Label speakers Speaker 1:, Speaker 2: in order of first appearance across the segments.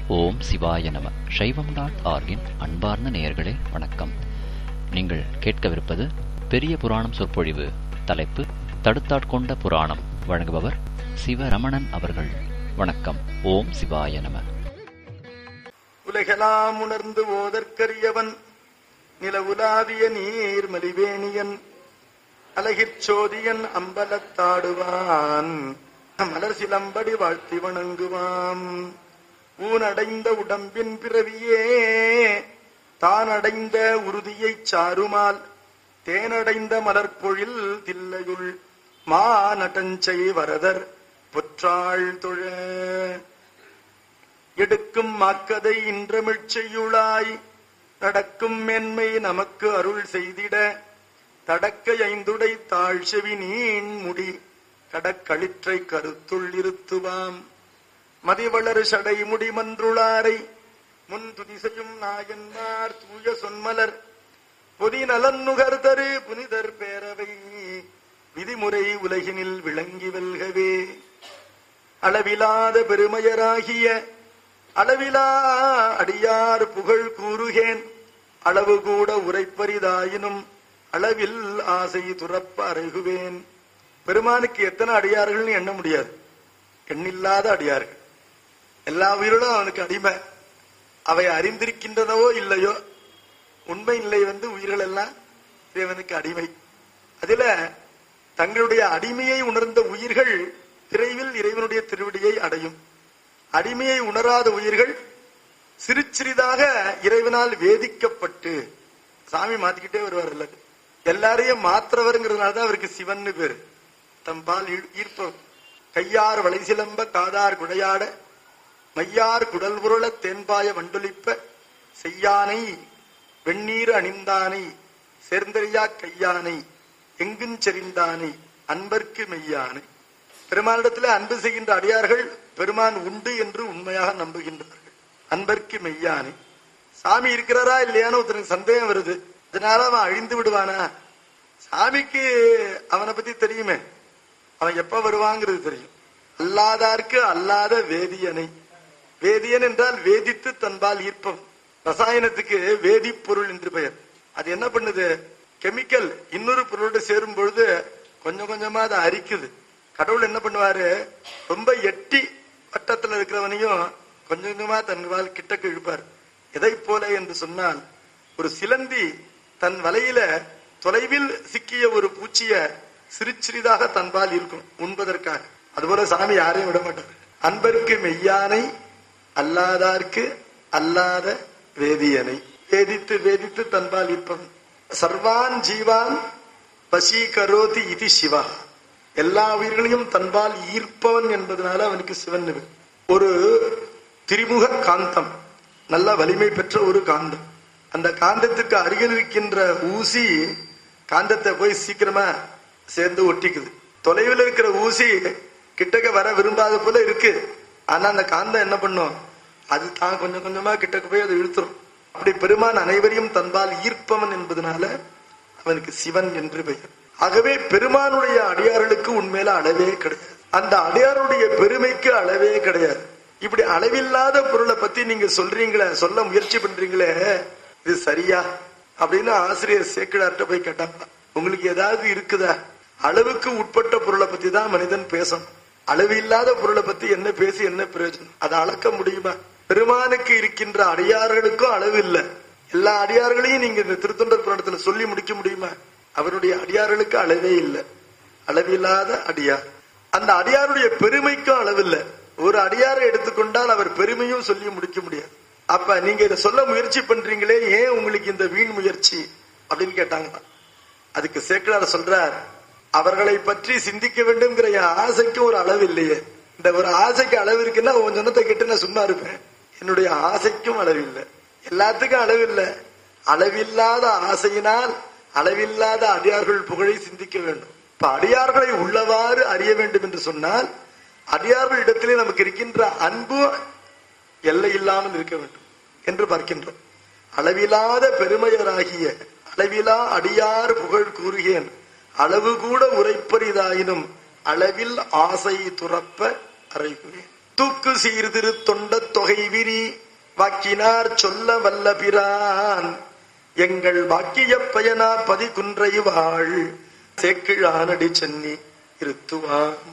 Speaker 1: ஓம் சிவாய நம சைவம் டாட் ஆர்கின் அன்பார்ந்த நேயர்களே வணக்கம் நீங்கள் கேட்கவிருப்பது பெரிய புராணம் சொற்பொழிவு தலைப்பு தடுத்தாட்கொண்ட புராணம் வழங்குபவர் சிவரமணன் அவர்கள் வணக்கம் ஓம் சிவாய நம
Speaker 2: உலகெல்லாம் உணர்ந்து ஓதற்கரியவன் நில உலாவிய நீர் மலிவேணியன் அழகிற் சோதியன் அம்பலத்தாடுவான் மலர் சிலம்படி வாழ்த்தி வணங்குவாம் ஊனடைந்த உடம்பின் பிறவியே தான் அடைந்த உறுதியைச் சாருமால் தேனடைந்த மலர்பொழில் தில்லையுள் மாநட்டஞ்சை வரதர் பொற்றாள் தொழ எடுக்கும் மாக்கதை இன்றமிழ் செய்யுளாய் நடக்கும் மென்மை நமக்கு அருள் செய்திட தடக்க ஐந்துடை தாழ் செவி நீண் முடி கடக்களிற்றை கருத்துள் இருத்துவாம் மதிவளர் சடை முடி மன்றுளாரை முன் துதிசையும் நாயன்மார் தூய சொன்மலர் பொதி நலன் நுகர்தரு புனிதர் பேரவை விதிமுறை உலகினில் விளங்கி வெல்கவே அளவிலாத பெருமையராகிய அளவிலா அடியார் புகழ் கூறுகேன் அளவு கூட உரைப்பரிதாயினும் அளவில் ஆசை துறப்ப அறைகுவேன் பெருமானுக்கு எத்தனை அடியார்கள்னு எண்ண முடியாது எண்ணில்லாத அடியார்கள் எல்லா உயிரோடும் அவனுக்கு அடிமை அவை அறிந்திருக்கின்றனவோ இல்லையோ உண்மை நிலை வந்து உயிர்கள் எல்லாம் இறைவனுக்கு அடிமை அதுல தங்களுடைய அடிமையை உணர்ந்த உயிர்கள் விரைவில் இறைவனுடைய திருவடியை அடையும் அடிமையை உணராத உயிர்கள் சிறு சிறிதாக இறைவனால் வேதிக்கப்பட்டு சாமி மாத்திக்கிட்டே வருவார் இல்ல எல்லாரையும் மாத்திரவருங்கிறதுனால தான் அவருக்கு சிவன் பேரு தம்பால் ஈர்ப்பவர் கையார் வளை சிலம்ப காதார் குடையாட மையார் குடல் உருள தேன்பாய வண்டொலிப்ப செய்யானை வெந்நீர் அணிந்தானை சேர்ந்தறியா கையானை எங்குஞ் செறிந்தானை அன்பர்க்கு மெய்யானை பெருமானிடத்தில் அன்பு செய்கின்ற அடியார்கள் பெருமான் உண்டு என்று உண்மையாக நம்புகின்றார்கள் அன்பர்க்கு மெய்யானை சாமி இருக்கிறாரா இல்லையான்னு ஒருத்தனுக்கு சந்தேகம் வருது அதனால அவன் அழிந்து விடுவானா சாமிக்கு அவனை பத்தி தெரியுமே அவன் எப்ப வருவாங்கிறது தெரியும் அல்லாதார்க்கு அல்லாத வேதியனை வேதியன் என்றால் வேதித்து தன்பால் ஈர்ப்பம் ரசாயனத்துக்கு வேதிப்பொருள் என்று பெயர் அது என்ன பண்ணுது கெமிக்கல் இன்னொரு பொருளோடு சேரும் பொழுது கொஞ்சம் கொஞ்சமா அதை அரிக்குது கடவுள் என்ன பண்ணுவாரு ரொம்ப எட்டி வட்டத்துல இருக்கிறவனையும் கொஞ்சம் கொஞ்சமா தன் வாழ் கிட்டக்கு இழுப்பார் எதை போல என்று சொன்னால் ஒரு சிலந்தி தன் வலையில தொலைவில் சிக்கிய ஒரு பூச்சிய சிறு சிறிதாக தன்பால் இருக்கும் உண்பதற்காக அதுபோல சாமி யாரையும் விட மாட்டார் அன்பருக்கு மெய்யானை அல்லாதார்க்கு அல்லாத வேதியனை வேதித்து வேதித்து தன்பால் இருப்பவன் சர்வான் ஜீவான் பசி கரோதி இது சிவா எல்லா உயிர்களையும் தன்பால் ஈர்ப்பவன் என்பதனால அவனுக்கு சிவன் ஒரு திரிமுக காந்தம் நல்ல வலிமை பெற்ற ஒரு காந்தம் அந்த காந்தத்துக்கு அருகில் இருக்கின்ற ஊசி காந்தத்தை போய் சீக்கிரமா சேர்ந்து ஒட்டிக்குது தொலைவில் இருக்கிற ஊசி கிட்டக்க வர விரும்பாத போல இருக்கு ஆனா அந்த காந்தம் என்ன பண்ணும் அது தான் கொஞ்சம் கொஞ்சமா கிட்டக்க போய் அதை இழுத்துரும் அப்படி பெருமான் அனைவரையும் தன்பால் ஈர்ப்பவன் என்பதனால அவனுக்கு சிவன் என்று பெயர் ஆகவே பெருமானுடைய அடியார்களுக்கு உண்மையில அளவே கிடையாது அந்த அடியாருடைய பெருமைக்கு அளவே கிடையாது இப்படி அளவில்லாத பொருளை பத்தி நீங்க சொல்றீங்களே சொல்ல முயற்சி பண்றீங்களே இது சரியா அப்படின்னு ஆசிரியர் சேக்கிடார்ட்ட போய் கேட்டாங்க உங்களுக்கு ஏதாவது இருக்குதா அளவுக்கு உட்பட்ட பொருளை பத்தி தான் மனிதன் பேசணும் அளவு இல்லாத பொருளை பத்தி என்ன பேசி என்ன பிரயோஜனம் அதை அளக்க முடியுமா பெருமானுக்கு இருக்கின்ற அடியார்களுக்கும் அளவு இல்லை எல்லா அடியார்களையும் நீங்க இந்த திருத்தொண்டர் புராணத்துல சொல்லி முடிக்க முடியுமா அவருடைய அடியார்களுக்கு அளவே இல்லை அளவில்லாத அடியார் அந்த அடியாருடைய பெருமைக்கும் அளவில்லை ஒரு அடியாரை எடுத்துக்கொண்டால் அவர் பெருமையும் சொல்லி முடிக்க முடியாது அப்ப நீங்க இதை சொல்ல முயற்சி பண்றீங்களே ஏன் உங்களுக்கு இந்த வீண் முயற்சி அப்படின்னு கேட்டாங்க அதுக்கு சேக்கலார் சொல்றார் அவர்களை பற்றி சிந்திக்க வேண்டும்ங்கிற என் ஆசைக்கு ஒரு அளவு இல்லையே இந்த ஒரு ஆசைக்கு அளவு இருக்குன்னா உன் சொன்னத்தை கேட்டு நான் சும்மா இருப்பேன் என்னுடைய ஆசைக்கும் அளவு இல்லை எல்லாத்துக்கும் அளவு இல்லை அளவில்லாத ஆசையினால் அளவில்லாத அடியார்கள் புகழை சிந்திக்க வேண்டும் இப்ப அடியார்களை உள்ளவாறு அறிய வேண்டும் என்று சொன்னால் அடியார்கள் இடத்திலே நமக்கு இருக்கின்ற அன்பு எல்லை இல்லாமல் இருக்க வேண்டும் என்று பார்க்கின்றோம் அளவிலாத பெருமையராகிய அளவிலா அடியார் புகழ் கூறுகேன் அளவு கூட உரைப்பரிதாயினும் அளவில் ஆசை துறப்ப அறைகுவேன் தூக்கு சீர்திரு தொண்ட தொகை விரி வாக்கினார் சொல்ல வல்ல பிரான் எங்கள் வாக்கிய பயனா பதி குன்றை வாழ் சேக்கிழானடி சென்னி இருத்துவான்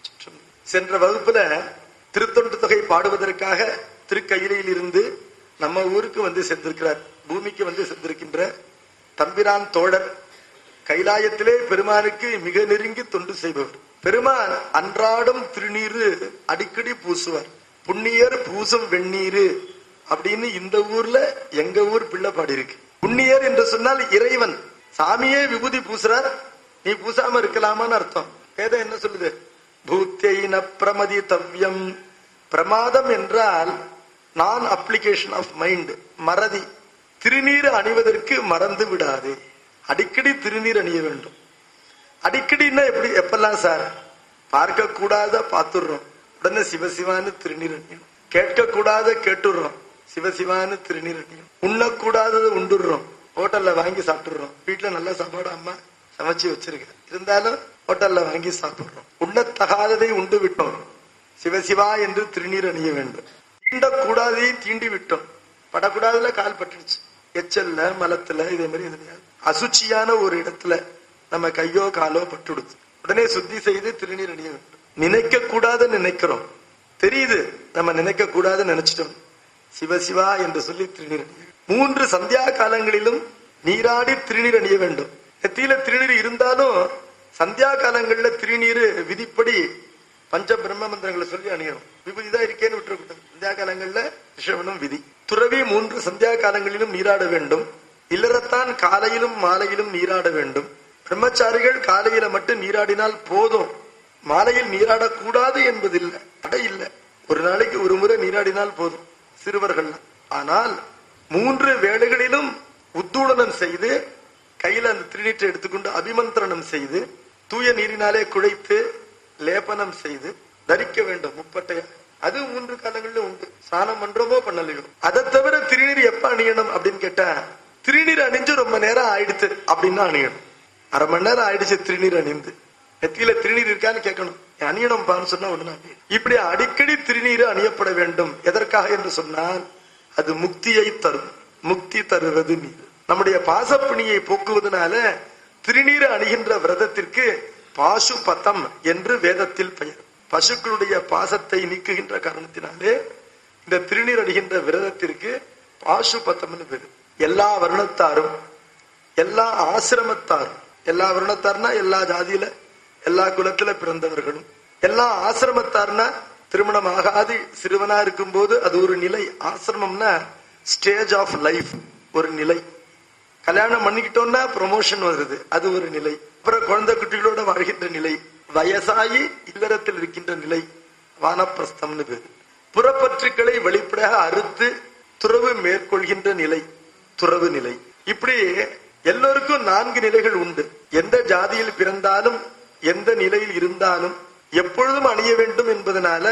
Speaker 2: சென்ற வகுப்புல திருத்தொண்டு தொகை பாடுவதற்காக திருக்கயிலையில் இருந்து நம்ம ஊருக்கு வந்து சென்றிருக்கிறார் பூமிக்கு வந்து சென்றிருக்கின்ற தம்பிரான் தோழர் கைலாயத்திலே பெருமானுக்கு மிக நெருங்கி தொண்டு செய்பவர் பெருமான் அன்றாடம் திருநீரு அடிக்கடி பூசுவார் புண்ணியர் பூசும் வெந்நீரு அப்படின்னு இந்த ஊர்ல எங்க ஊர் பிள்ளை பாடி இருக்கு புண்ணியர் என்று சொன்னால் இறைவன் சாமியே விபூதி பூசுறார் நீ பூசாம இருக்கலாமான்னு அர்த்தம் வேதம் என்ன சொல்லுது பூத்தியின பிரமதி தவ்யம் பிரமாதம் என்றால் நான் அப்ளிகேஷன் ஆஃப் மைண்ட் மறதி திருநீர் அணிவதற்கு மறந்து விடாதே அடிக்கடி திருநீர் அணிய வேண்டும் அடிக்கடின்னா எப்படி எப்பெல்லாம் சார் பார்க்க கூடாத பாத்துடுறோம் உடனே சிவசிவான்னு திருநீர் அணியணும் கேட்க கூடாத கேட்டுடுறோம் சிவசிவான்னு திருநீர் அணியும் உண்ணக்கூடாததை உண்டுடுறோம் ஹோட்டல்ல வாங்கி சாப்பிட்டுறோம் வீட்டுல நல்ல சாப்பாடு அம்மா சமைச்சு வச்சிருக்க இருந்தாலும் ஹோட்டல்ல வாங்கி சாப்பிடுறோம் உண்ணத்தகாததை உண்டு விட்டோம் சிவசிவா என்று திருநீர் அணிய வேண்டும் தீண்டக்கூடாததை தீண்டி விட்டோம் படக்கூடாதுல கால் பட்டுடுச்சு எச்சல்ல மலத்துல இதே மாதிரி எதுலையாவது அசுச்சியான ஒரு இடத்துல நம்ம கையோ காலோ பட்டுடுது உடனே சுத்தி செய்து திருநீர் அணிய வேண்டும் நினைக்க கூடாத நினைக்கிறோம் தெரியுது நம்ம நினைக்க கூடாது நினைச்சிட்டோம் சிவசிவா என்று சொல்லி திருநீர் அணிய வேண்டும். மூன்று சந்தியா காலங்களிலும் நீராடி திருநீர் அணிய வேண்டும் நெத்தியில திருநீர் இருந்தாலும் சந்தியா காலங்கள்ல திருநீர் விதிப்படி பஞ்ச பிரம்ம மந்திரங்களை சொல்லி அணியணும் விபூதிதான் இருக்கேன்னு விட்டுறக்கூடாது சந்தியா காலங்கள்ல ரிஷவனும் விதி துறவி மூன்று சந்தியா காலங்களிலும் நீராட வேண்டும் இல்லறத்தான் காலையிலும் மாலையிலும் நீராட வேண்டும் பிரம்மச்சாரிகள் காலையில மட்டும் நீராடினால் போதும் மாலையில் நீராடக்கூடாது என்பதில்லை தடை இல்லை ஒரு நாளைக்கு ஒரு முறை நீராடினால் போதும் சிறுவர்கள் ஆனால் மூன்று வேளைகளிலும் உத்தூடனம் செய்து கையில அந்த திருநீற்றை எடுத்துக்கொண்டு அபிமந்திரணம் செய்து தூய நீரினாலே குழைத்து லேபனம் செய்து தரிக்க வேண்டும் முப்பட்டைய அது மூன்று காலங்கள்ல உண்டு ஸ்நானம் பண்றோமோ பண்ணலையோ அதை தவிர திருநீர் எப்ப அணியணும் அப்படின்னு கேட்டா திருநீர் அணிஞ்சு ரொம்ப நேரம் ஆயிடுத்து அப்படின்னு அணியணும் அரை மணி நேரம் ஆயிடுச்சு திருநீர் அணிந்து நெத்தியில திருநீர் இருக்கான்னு கேட்கணும் அணியணும் பான்னு சொன்னா உடனே அணியணும். இப்படி அடிக்கடி திருநீர் அணியப்பட வேண்டும் எதற்காக என்று சொன்னால் அது முக்தியை தரும் முக்தி தருவது நீர் நம்முடைய பாசப்பிணியை போக்குவதனால திருநீர் அணிகின்ற விரதத்திற்கு பாசுபதம் என்று வேதத்தில் பெயர் பசுக்களுடைய பாசத்தை நீக்குகின்ற காரணத்தினாலே இந்த திருநீர் அணிகின்ற விரதத்திற்கு பாசுபதம்னு பேரு எல்லா வருணத்தாரும் எல்லா ஆசிரமத்தாரும் எல்லா வருணத்தார்னா எல்லா ஜாதியில எல்லா குலத்துல பிறந்தவர்களும் எல்லா ஆசிரமத்தார்னா திருமணம் ஆகாது சிறுவனா இருக்கும்போது அது ஒரு நிலை ஆசிரமம்னா ஸ்டேஜ் ஆஃப் லைஃப் ஒரு நிலை கல்யாணம் பண்ணிக்கிட்டோம்னா ப்ரொமோஷன் வருது அது ஒரு நிலை அப்புறம் குழந்தை குட்டிகளோட வாழ்கின்ற நிலை வயசாகி இல்லறத்தில் இருக்கின்ற நிலை வானப்பிரஸ்தம்னு பேரு புறப்பற்றுக்களை வெளிப்படையாக அறுத்து துறவு மேற்கொள்கின்ற நிலை துறவு நிலை இப்படி எல்லோருக்கும் நான்கு நிலைகள் உண்டு எந்த ஜாதியில் பிறந்தாலும் எந்த நிலையில் இருந்தாலும் எப்பொழுதும் அணிய வேண்டும் என்பதனால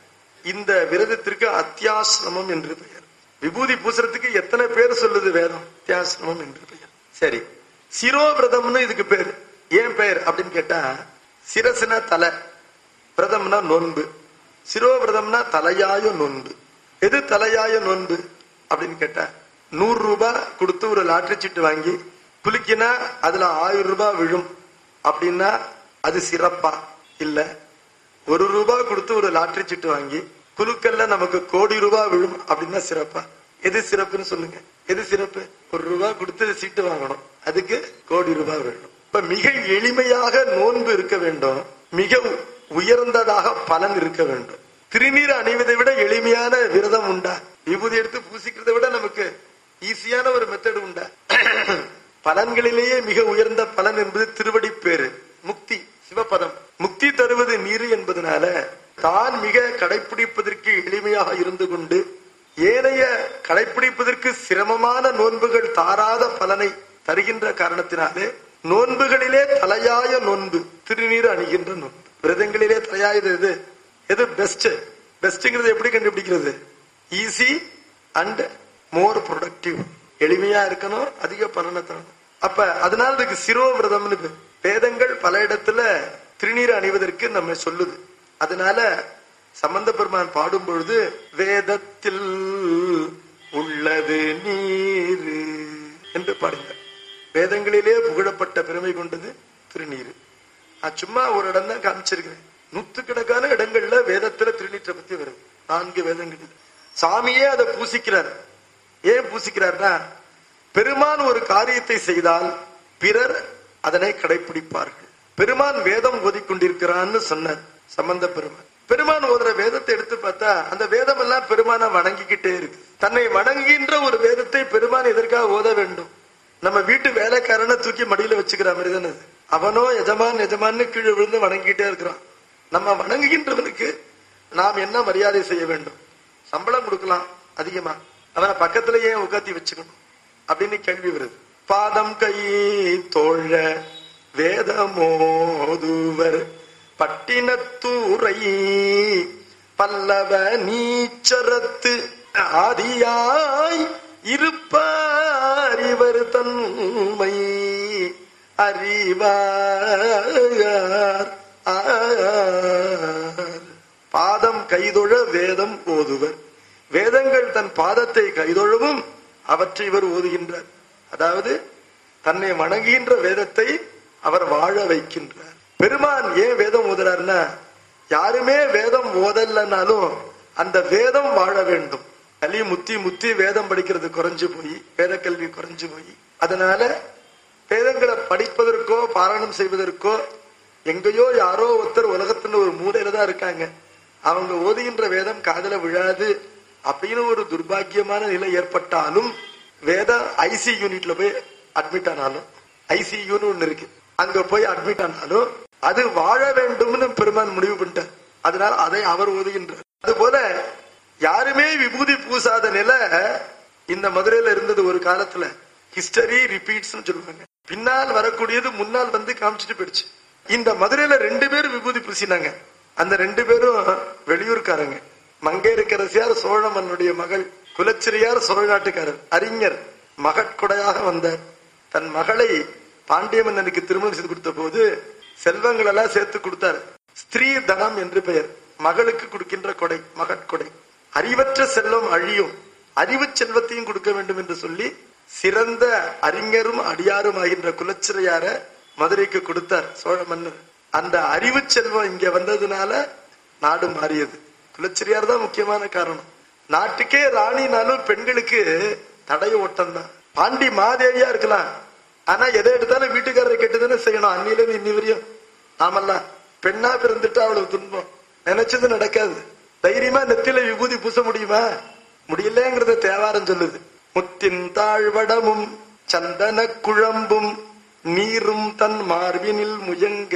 Speaker 2: இந்த விரதத்திற்கு அத்தியாசிரமம் என்று பெயர் விபூதி பூசறதுக்கு எத்தனை பேர் சொல்லுது வேதம் அத்தியாசிரமம் என்று பெயர் சரி சிரோவிரதம்னு இதுக்கு பேர் ஏன் பெயர் அப்படின்னு கேட்டா சிரசுனா தலை விரதம்னா நோன்பு சிரோவிரதம்னா தலையாய நோன்பு எது தலையாய நோன்பு அப்படின்னு கேட்டா நூறு ரூபாய் கொடுத்து ஒரு லாட்டரி சீட்டு வாங்கி குலுக்கினா அதுல ஆயிரம் ரூபாய் விழும் அப்படின்னா அது சிறப்பா இல்ல ஒரு ரூபாய் கொடுத்து ஒரு லாட்டரி சீட்டு வாங்கி குலுக்கல்ல நமக்கு கோடி ரூபாய் விழும் அப்படின்னா சிறப்பா எது சிறப்புன்னு சொல்லுங்க எது சிறப்பு ஒரு ரூபாய் கொடுத்து சீட்டு வாங்கணும் அதுக்கு கோடி ரூபாய் வேணும் இப்ப மிக எளிமையாக நோன்பு இருக்க வேண்டும் மிக உயர்ந்ததாக பலன் இருக்க வேண்டும் திருநீர் அணிவதை விட எளிமையான விரதம் உண்டா விபூதி எடுத்து பூசிக்கிறதை விட நமக்கு ஈஸியான ஒரு மெத்தட் உண்டா பலன்களிலேயே மிக உயர்ந்த பலன் என்பது திருவடி பேரு முக்தி சிவபதம் முக்தி தருவது நீரு என்பதனால தான் மிக கடைபிடிப்பதற்கு எளிமையாக இருந்து கொண்டு ஏனைய கடைபிடிப்பதற்கு சிரமமான நோன்புகள் தாராத பலனை தருகின்ற காரணத்தினாலே நோன்புகளிலே தலையாய நோன்பு திருநீர் அணிகின்ற நோன்பு விரதங்களிலே தலையாயது எது எது பெஸ்ட் பெஸ்ட்ங்கிறது எப்படி கண்டுபிடிக்கிறது ஈஸி அண்ட் மோர் ப்ரொடக்டிவ் எளிமையா இருக்கணும் அதிக பலனை தரணும் அப்ப அதனால இதுக்கு சிரோ விரதம்னு பேர். வேதங்கள் பல இடத்துல திருநீர் அணிவதற்கு நம்ம சொல்லுது அதனால சம்பந்த பெருமான் பாடும் பொழுது வேதத்தில் உள்ளது நீர் என்று பாடுங்க வேதங்களிலே புகழப்பட்ட பெருமை கொண்டது திருநீர் நான் சும்மா ஒரு இடம் தான் காமிச்சிருக்கிறேன் நூத்துக்கணக்கான இடங்கள்ல வேதத்துல திருநீற்றை பத்தி வருது நான்கு வேதங்களில் சாமியே அதை பூசிக்கிறார் ஏன் பூசிக்கிறார்னா பெருமான் ஒரு காரியத்தை செய்தால் பிறர் அதனை கடைபிடிப்பார்கள் பெருமான் வேதம் ஓதிக்கொண்டிருக்கிறான்னு சொன்னார் சம்பந்த பெருமான் பெருமான் ஓதுற வேதத்தை எடுத்து பார்த்தா அந்த வேதம் எல்லாம் பெருமான வணங்கிக்கிட்டே இருக்கு தன்னை வணங்குகின்ற ஒரு வேதத்தை பெருமான் எதற்காக ஓத வேண்டும் நம்ம வீட்டு வேலைக்காரனை தூக்கி மடியில வச்சுக்கிற மாதிரி தானே அது. அவனோ எஜமான் எஜமான்னு கீழே விழுந்து வணங்கிட்டே இருக்கிறான் நம்ம வணங்குகின்றவனுக்கு நாம் என்ன மரியாதை செய்ய வேண்டும் சம்பளம் கொடுக்கலாம் அதிகமா அவனை பக்கத்திலேயே உட்காத்தி வச்சுக்கணும் அப்படின்னு கேள்வி வருது பாதம் கை தோழ வேதமோதுவர் பட்டினத்தூரை பல்லவ நீச்சரத்து ஆதியாய் இருப்பார் இவர் தன்மை அறிவார் ஆர். பாதம் கைதொழ வேதம் ஓதுவர் வேதங்கள் தன் பாதத்தை கைதொழவும் அவற்றை இவர் ஓதுகின்றார் அதாவது தன்னை வணங்குகின்ற வேதத்தை அவர் வாழ வைக்கின்றார் பெருமான் ஏன் வேதம் ஓதுறாருன்னா யாருமே வேதம் ஓதல்லனாலும் அந்த வேதம் வாழ வேண்டும் கலி முத்தி முத்தி வேதம் படிக்கிறது குறைஞ்சு போய் வேத கல்வி குறைஞ்சு போய் அதனால வேதங்களை படிப்பதற்கோ பாராயணம் செய்வதற்கோ எங்கேயோ யாரோ ஒருத்தர் உலகத்துல ஒரு மூலையில தான் இருக்காங்க அவங்க ஓதுகின்ற வேதம் காதல விழாது அப்படின்னு ஒரு துர்பாக்கியமான நிலை ஏற்பட்டாலும் வேத ஐசி யூனிட்ல போய் அட்மிட் ஆனாலும் ஐசியூன்னு ஒண்ணு இருக்கு அங்க போய் அட்மிட் ஆனாலும் அது வாழ வேண்டும்னு பெருமான் முடிவு பண்ணிட்டார் அதனால அதை அவர் ஓதுகின்றார் அதுபோல யாருமே விபூதி பூசாத நிலை இந்த மதுரையில இருந்தது ஒரு காலத்துல ஹிஸ்டரி ரிப்பீட்ஸ் சொல்லுவாங்க பின்னால் வரக்கூடியது முன்னால் வந்து காமிச்சிட்டு போயிடுச்சு இந்த மதுரையில ரெண்டு பேரும் விபூதி பூசினாங்க அந்த ரெண்டு பேரும் வெளியூர்காரங்க மங்கையரசியார் சோழ மன்னுடைய மகள் குலச்சிரியார் சோழ நாட்டுக்காரர் அறிஞர் மகட்கொடையாக வந்தார் தன் மகளை பாண்டிய மன்னனுக்கு திருமணம் செய்து கொடுத்த போது செல்வங்கள் எல்லாம் சேர்த்து கொடுத்தார் ஸ்திரீ தனம் என்று பெயர் மகளுக்கு கொடுக்கின்ற கொடை மகட்கொடை அறிவற்ற செல்வம் அழியும் அறிவு செல்வத்தையும் கொடுக்க வேண்டும் என்று சொல்லி சிறந்த அறிஞரும் அடியாரும் ஆகின்ற குலச்சிறையார மதுரைக்கு கொடுத்தார் சோழ மன்னர் அந்த அறிவு செல்வம் இங்க வந்ததுனால நாடு மாறியது குலச்சிரியார் தான் முக்கியமான காரணம் நாட்டுக்கே ராணினாலும் பெண்களுக்கு தடை ஓட்டம் தான் பாண்டி மாதேவியா இருக்கலாம் ஆனா எதை எடுத்தாலும் வீட்டுக்காரரை கேட்டுதானே செய்யணும் அன்னில இருந்து இன்னி வரையும் நாமெல்லாம் பெண்ணா பிறந்துட்டா அவ்வளவு துன்பம் நினைச்சது நடக்காது தைரியமா நெத்தில விபூதி பூச முடியுமா முடியலங்கிறத தேவாரம் சொல்லுது முத்தின் தாழ்வடமும் சந்தன குழம்பும் நீரும் தன் மார்பினில் முயங்க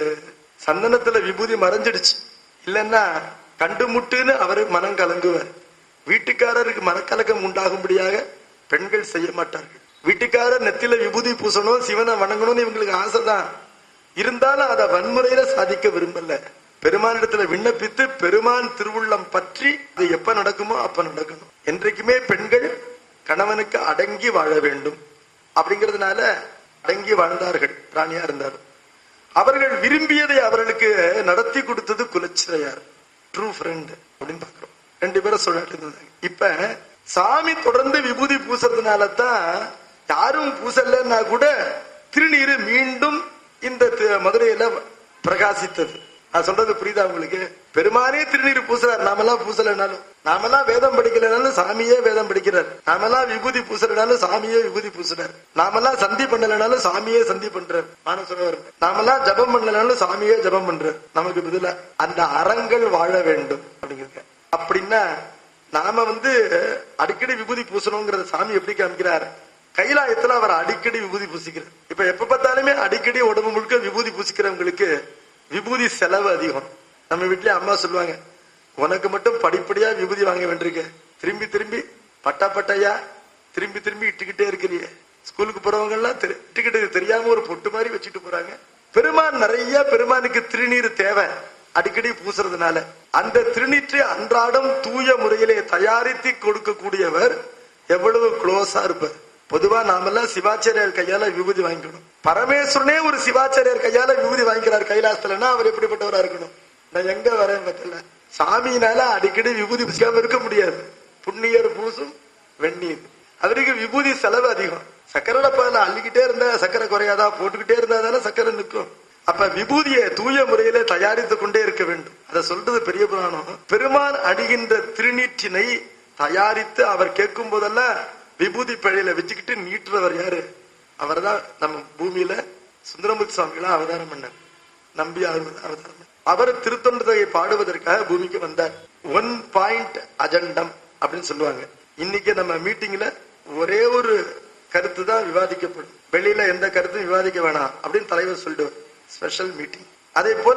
Speaker 2: சந்தனத்துல விபூதி மறைஞ்சிடுச்சு இல்லன்னா கண்டு முட்டுன்னு அவரு மனம் கலங்குவார் வீட்டுக்காரருக்கு மனக்கலக்கம் உண்டாகும்படியாக பெண்கள் செய்ய மாட்டார்கள் வீட்டுக்காரர் நெத்தில விபூதி பூசணும் சிவனை வணங்கணும்னு இவங்களுக்கு ஆசைதான் இருந்தாலும் அதை வன்முறையில சாதிக்க விரும்பல பெருமானிடத்துல விண்ணப்பித்து பெருமான் திருவுள்ளம் பற்றி அது எப்ப நடக்குமோ அப்ப நடக்கணும் என்றைக்குமே பெண்கள் கணவனுக்கு அடங்கி வாழ வேண்டும் அப்படிங்கறதுனால அடங்கி வாழ்ந்தார்கள் ராணியா இருந்தாலும் அவர்கள் விரும்பியதை அவர்களுக்கு நடத்தி கொடுத்தது குலச்சிறையார் ட்ரூ ஃப்ரெண்ட் அப்படின்னு பாக்குறோம் ரெண்டு பேரும் சொல்லிட்டு இருந்தாங்க இப்ப சாமி தொடர்ந்து விபூதி பூசுறதுனால தான் யாரும் பூசலன்னா கூட திருநீரு மீண்டும் இந்த தி- மதுரையில பிரகாசித்தது நான் சொல்றது புரியுதா உங்களுக்கு பெருமானே திருநீர் பூசுறார் நாமெல்லாம் பூசலனாலும் நாமெல்லாம் வேதம் படிக்கலனாலும் சாமியே வேதம் படிக்கிறார் நாமெல்லாம் விபூதி பூசலனாலும் சாமியே விபூதி பூசுறார் நாமெல்லாம் சந்தி பண்ணலனாலும் சாமியே சந்தி பண்றார் மானசரோவர் நாமெல்லாம் ஜபம் பண்ணலனாலும் சாமியே ஜபம் பண்றார் நமக்கு பதிலா அந்த அறங்கள் வாழ வேண்டும் அப்படிங்கிறது அப்படின்னா நாம வந்து அடிக்கடி விபூதி பூசணுங்கிறத சாமி எப்படி காமிக்கிறார் கைலாயத்துல அவர் அடிக்கடி விபூதி பூசிக்கிறார் இப்ப எப்ப பார்த்தாலுமே அடிக்கடி உடம்பு முழுக்க விபூதி பூசிக்கிறவங்களுக்கு விபூதி செலவு அதிகம் நம்ம வீட்லயே அம்மா சொல்லுவாங்க உனக்கு மட்டும் படிப்படியா விபூதி வாங்க வேண்டியிருக்கு திரும்பி திரும்பி பட்டா பட்டையா திரும்பி திரும்பி இட்டுக்கிட்டே இருக்கிறியே ஸ்கூலுக்கு போறவங்க எல்லாம் தெரி- இட்டுக்கிட்டு தெரியாம ஒரு பொட்டு மாதிரி வச்சுட்டு போறாங்க பெருமான் நிறைய பெருமானுக்கு திருநீர் தேவை அடிக்கடி பூசுறதுனால அந்த திருநீற்றை அன்றாடம் தூய முறையிலே தயாரித்து கொடுக்கக்கூடியவர் எவ்வளவு க்ளோஸா இருப்பார் பொதுவா நாமெல்லாம் சிவாச்சாரியார் கையால விபூதி வாங்கிக்கணும் பரமேஸ்வரனே ஒரு சிவாச்சாரியார் கையால விபூதி வாங்கிக்கிறார் கைலாசத்துலன்னா அவர் எப்படிப்பட்டவரா இருக்கணும் நான் எங்க வரேன் பத்தல சாமியினால அடிக்கடி விபூதி பூசிக்காம இருக்க முடியாது புண்ணியர் பூசும் வெந்நீர் அவருக்கு விபூதி செலவு அதிகம் சக்கரை டப்பால அள்ளிக்கிட்டே இருந்தா சக்கரை குறையாதா போட்டுக்கிட்டே இருந்தா தானே சக்கரை நிற்கும் அப்ப விபூதியை தூய முறையில தயாரித்துக் கொண்டே இருக்க வேண்டும் அதை சொல்றது பெரிய புராணம் பெருமான் அடிகின்ற திருநீற்றினை தயாரித்து அவர் கேட்கும் போதெல்லாம் விபூதி பிழையில வச்சுக்கிட்டு நீட்டுறவர் யாரு அவர்தான் நம்ம பூமியில சுந்தரமுத்து சுவாமிகளா அவதாரம் பண்ணார் நம்பி அவதாரம் பண்ணார். அவர் திருத்தொண்டதை பாடுவதற்காக பூமிக்கு வந்தார் ஒன் பாயிண்ட் அஜெண்டம் அப்படின்னு சொல்லுவாங்க இன்னைக்கு நம்ம மீட்டிங்ல ஒரே ஒரு கருத்து தான் விவாதிக்கப்படும் வெளியில எந்த கருத்தும் விவாதிக்க வேணாம் அப்படின்னு தலைவர் சொல்லிடுவார் ஸ்பெஷல் மீட்டிங் அதே போல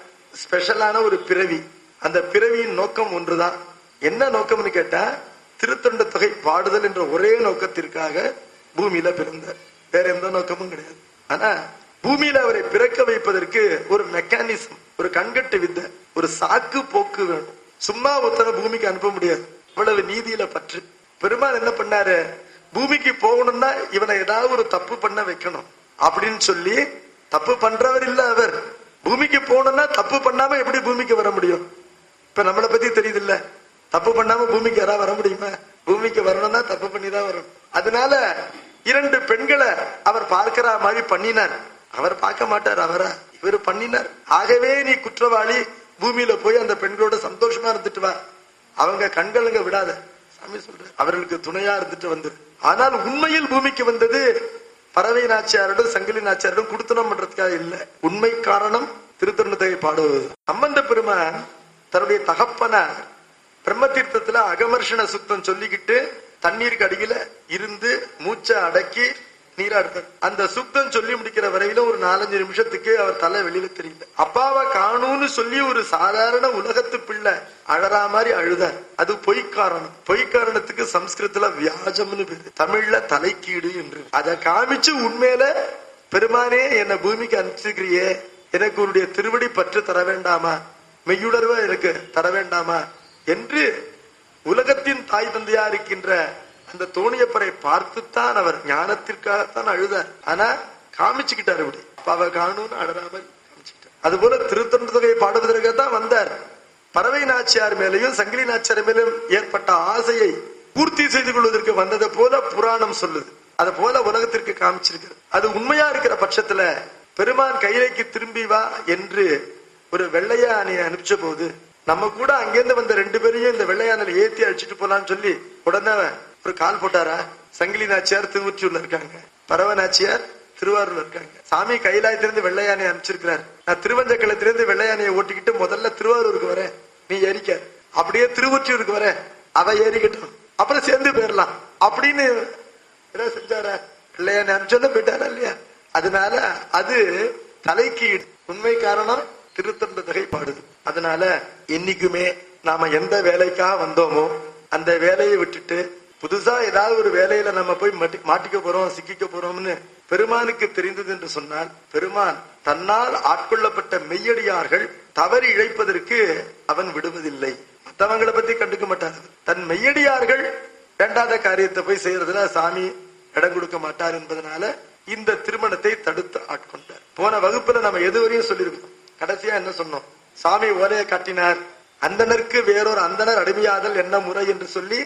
Speaker 2: ஸ்பெஷலான ஒரு பிறவி அந்த பிறவியின் நோக்கம் ஒன்றுதான் என்ன நோக்கம்னு கேட்டா திருத்தொண்ட தொகை பாடுதல் என்ற ஒரே நோக்கத்திற்காக பூமியில பிறந்தார் வேற எந்த நோக்கமும் கிடையாது ஆனா பூமியில அவரை பிறக்க வைப்பதற்கு ஒரு மெக்கானிசம் ஒரு கண்கட்டு வித்தை ஒரு சாக்கு போக்கு வேணும் சும்மா ஒருத்தனை பூமிக்கு அனுப்ப முடியாது இவ்வளவு நீதியில பற்று பெருமாள் என்ன பண்ணாரு பூமிக்கு போகணும்னா இவனை ஏதாவது ஒரு தப்பு பண்ண வைக்கணும் அப்படின்னு சொல்லி தப்பு பண்றவர் இல்ல அவர் பூமிக்கு போகணும்னா தப்பு பண்ணாம எப்படி பூமிக்கு வர முடியும் இப்ப நம்மளை பத்தி தெரியுது இல்ல தப்பு பண்ணாம பூமிக்கு யாராவது வர முடியுமா பூமிக்கு வரணும்னா தப்பு பண்ணி தான் வரும் அதனால இரண்டு பெண்களை அவர் பார்க்கிற மாதிரி பண்ணினார் அவர் பார்க்க மாட்டார் அவரா இவர் பண்ணினார் ஆகவே நீ குற்றவாளி பூமியில போய் அந்த பெண்களோட சந்தோஷமா இருந்துட்டு வா அவங்க கண்களுங்க விடாத சாமி சொல்ற அவர்களுக்கு துணையா இருந்துட்டு வந்தது ஆனால் உண்மையில் பூமிக்கு வந்தது பறவை நாச்சியாரோடும் சங்கிலி நாச்சியாரோடும் குடுத்தனம் பண்றதுக்காக இல்ல உண்மை காரணம் திருத்தொண்டத்தை பாடுவது சம்பந்த பெருமான் தன்னுடைய தகப்பனார் பிரம்ம தீர்த்தத்துல அகமர்ஷண சுத்தம் சொல்லிக்கிட்டு தண்ணீருக்கு அடியில இருந்து மூச்சை அடக்கி நீராடுத்தார் அந்த சுத்தம் சொல்லி முடிக்கிற வரையில ஒரு நாலஞ்சு நிமிஷத்துக்கு அவர் தலை வெளியில தெரியல அப்பாவை காணும்னு சொல்லி ஒரு சாதாரண உலகத்து பிள்ளை அழறா மாதிரி அழுதார் அது பொய் காரணம் பொய் காரணத்துக்கு சம்ஸ்கிருதத்துல வியாஜம்னு பேரு தமிழ்ல தலைக்கீடு என்று அதை காமிச்சு உண்மையில பெருமானே என்ன பூமிக்கு அனுப்பிச்சிருக்கிறியே எனக்கு உன்னுடைய திருவடி பற்று தர வேண்டாமா மெய்யுணர்வ எனக்கு தர வேண்டாமா என்று உலகத்தின் தாய் தந்தையா இருக்கின்ற அந்த தோணியப்பரை பார்த்துத்தான் அவர் ஞானத்திற்காகத்தான் அழுதார் ஆனா காமிச்சுக்கிட்டார் இப்படி அப்பாவை காணும்னு அழறாமல் காமிச்சுக்கிட்டார் அதுபோல திருத்தொண்டு தொகையை பாடுவதற்காக தான் வந்தார் பறவை நாச்சியார் மேலையும் சங்கிலி நாச்சியார் மேலும் ஏற்பட்ட ஆசையை பூர்த்தி செய்து கொள்வதற்கு வந்ததை போல புராணம் சொல்லுது அது போல உலகத்திற்கு காமிச்சிருக்கிறது அது உண்மையா இருக்கிற பட்சத்துல பெருமான் கையிலைக்கு திரும்பி வா என்று ஒரு வெள்ளையானையை அனுப்பிச்ச போது நம்ம கூட அங்கிருந்து வந்த ரெண்டு பேரையும் இந்த வெள்ளையானையில ஏத்தி அழிச்சிட்டு போலான்னு சொல்லி உடனே ஒரு கால் போட்டாரா சங்கிலி நாச்சியார் திருவொற்றியூர்ல இருக்காங்க பரவ நாச்சியார் திருவாரூர்ல இருக்காங்க சாமி கைலாயத்திலிருந்து வெள்ளையானை அனுப்பிச்சிருக்கிறார் நான் திருவஞ்சக்களத்திலிருந்து வெள்ளையானையை ஓட்டிக்கிட்டு முதல்ல திருவாரூருக்கு வரேன் நீ ஏறிக்க அப்படியே திருவொற்றியூருக்கு வரேன் அவ ஏறிக்கட்டும் அப்புறம் சேர்ந்து போயிடலாம் அப்படின்னு என்ன செஞ்சாரா வெள்ளையானை அனுப்பிச்சோன்னு போயிட்டாரா இல்லையா அதனால அது தலைக்கு உண்மை காரணம் திருத்தந்த தொகை பாடுது அதனால என்னைக்குமே நாம எந்த வேலைக்காக வந்தோமோ அந்த வேலையை விட்டுட்டு புதுசா ஏதாவது ஒரு வேலையில நம்ம போய் மாட்டி- மாட்டிக்க போறோம் சிக்கிக்க போறோம்னு பெருமானுக்கு தெரிந்தது என்று சொன்னால் பெருமான் தன்னால் ஆட்கொள்ளப்பட்ட மெய்யடியார்கள் தவறி இழைப்பதற்கு அவன் விடுவதில்லை மத்தவங்களை பத்தி கண்டுக்க மாட்டார் தன் மெய்யடியார்கள் வேண்டாத காரியத்தை போய் செய்யறதுல சாமி இடம் கொடுக்க மாட்டார் என்பதனால இந்த திருமணத்தை தடுத்து ஆட்கொண்டார் போன வகுப்புல நம்ம எதுவரையும் சொல்லியிருக்கோம் கடைசியா என்ன சொன்னோம் சாமி ஓலையை காட்டினார் அந்தனருக்கு வேறொரு அந்தனர் அடிமையாதல் என்ன முறை என்று சொல்லி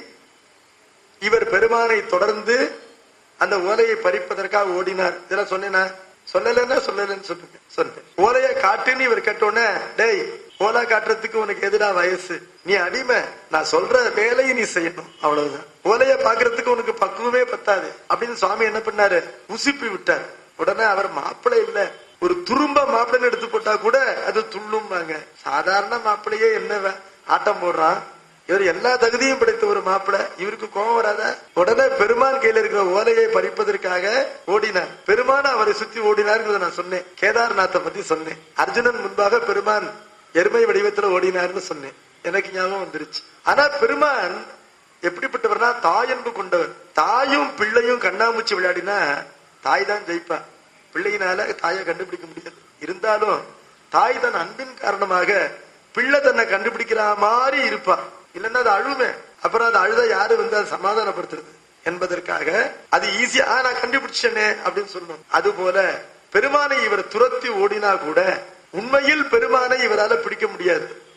Speaker 2: இவர் பெருமானை தொடர்ந்து அந்த ஓலையை பறிப்பதற்காக ஓடினார் இதெல்லாம் சொன்னேனா சொல்லலைன்னா சொல்லலன்னு சொல்லுங்க சொன்னேன் ஓலையை காட்டுன்னு இவர் கேட்டோன்னே டேய் ஓலை காட்டுறதுக்கு உனக்கு எதிரா வயசு நீ அடிமை நான் சொல்ற வேலையை நீ செய்யணும் அவ்வளவுதான் ஓலையை பாக்குறதுக்கு உனக்கு பக்குவமே பத்தாது அப்படின்னு சுவாமி என்ன பண்ணாரு உசுப்பி விட்டார் உடனே அவர் மாப்பிள்ளை இல்ல ஒரு துரும்ப மாப்பிள்ளைன்னு எடுத்து போட்டா கூட அது துள்ளும்பாங்க சாதாரண மாப்பிள்ளையே என்ன வே- ஆட்டம் போடுறான் இவர் எல்லா தகுதியும் படைத்த ஒரு மாப்பிள்ளை இவருக்கு கோபம் வராத உடனே பெருமான் கையில இருக்கிற ஓலையை பறிப்பதற்காக ஓடினார் பெருமான் அவரை சுத்தி ஓடினார்ங்கிறத நான் சொன்னேன் கேதார்நாத்தை பத்தி சொன்னேன் அர்ஜுனன் முன்பாக பெருமான் எருமை வடிவத்துல ஓடினார்னு சொன்னேன் எனக்கு ஞாபகம் வந்துருச்சு ஆனா பெருமான் எப்படிப்பட்டவர்னா தாய் அன்பு கொண்டவர் தாயும் பிள்ளையும் கண்ணாமூச்சி விளையாடினா தாய் தான் ஜெயிப்பா பிள்ளையினால தாயை கண்டுபிடிக்க முடியாது இருந்தாலும் தாய் தன் அன்பின் காரணமாக பிள்ளை தன்னை கண்டுபிடிக்கிற மாதிரி இருப்பா இல்லைன்னா அது அழுமே அப்புறம் அது அழுத யாரு வந்து அதை சமாதானப்படுத்துறது என்பதற்காக அது ஈஸியா "ஆ, நான் கண்டுபிடிச்சேனே அப்படின்னு சொல்லணும் அது போல பெருமானை இவர் துரத்தி ஓடினா கூட உண்மையில் பெருமானை இவரால பிடிக்க முடியாது